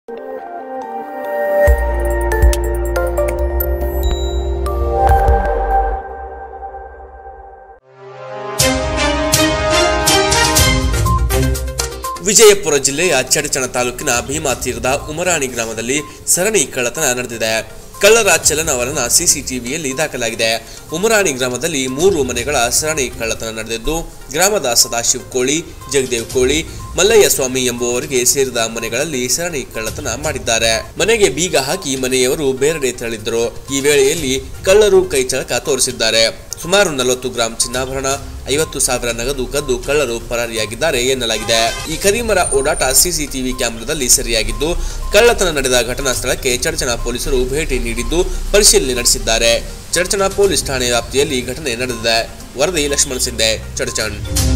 ವಿಜಯಪುರ ಜಿಲ್ಲೆಯ ಚಡಚಣ ತಾಲೂಕಿನ ಭೀಮಾ ತೀರದ ಉಮರಾಣಿ ಗ್ರಾಮದಲ್ಲಿ ಸರಣಿ ಕಳ್ಳತನ ನಡೆದಿದೆ ಕಳ್ಳರ ಚಲನವಲನ ಸಿಸಿಟಿವಿಯಲ್ಲಿ ದಾಖಲಾಗಿದೆ ಉಮರಾಣಿ ಗ್ರಾಮದಲ್ಲಿ ಮೂರು ಮನೆಗಳ ಸರಣಿ ಕಳ್ಳತನ ನಡೆದಿದ್ದು ಗ್ರಾಮದ ಸದಾಶಿವ್ ಕೋಳಿ ಜಗದೇವ್ ಕೋಳಿ ಮಲ್ಲಯ್ಯ ಸ್ವಾಮಿ ಎಂಬುವವರಿಗೆ ಸೇರಿದ ಮನೆಗಳಲ್ಲಿ ಸರಣಿ ಕಳ್ಳತನ ಮಾಡಿದ್ದಾರೆ ಮನೆಗೆ ಬೀಗ ಹಾಕಿ ಮನೆಯವರು ಬೇರೆಡೆ ತೆರಳಿದ್ದರು ಈ ವೇಳೆಯಲ್ಲಿ ಕಳ್ಳರು ಕೈಚಳಕ ತೋರಿಸಿದ್ದಾರೆ ಸುಮಾರು ನಲವತ್ತು ಗ್ರಾಂ ಚಿನ್ನಾಭರಣ ಐವತ್ತು ಸಾವಿರ ನಗದು ಕದ್ದು ಕಳ್ಳರು ಪರಾರಿಯಾಗಿದ್ದಾರೆ ಎನ್ನಲಾಗಿದೆ ಈ ಕರಿಮರ ಓಡಾಟ ಸಿಸಿಟಿವಿ ಕ್ಯಾಮೆರಾದಲ್ಲಿ ಸೆರೆಯಾಗಿದ್ದು ಕಳ್ಳತನ ನಡೆದ ಘಟನಾ ಸ್ಥಳಕ್ಕೆ ಚಡಚಣ ಪೊಲೀಸರು ಭೇಟಿ ನೀಡಿದ್ದು ಪರಿಶೀಲನೆ ನಡೆಸಿದ್ದಾರೆ ಚಡಚಣ ಪೊಲೀಸ್ ಠಾಣೆ ವ್ಯಾಪ್ತಿಯಲ್ಲಿ ಘಟನೆ ನಡೆದಿದೆ ವರದಿ ಲಕ್ಷ್ಮಣ್ ಸಿಂಧೆ ಚಡಚಣ್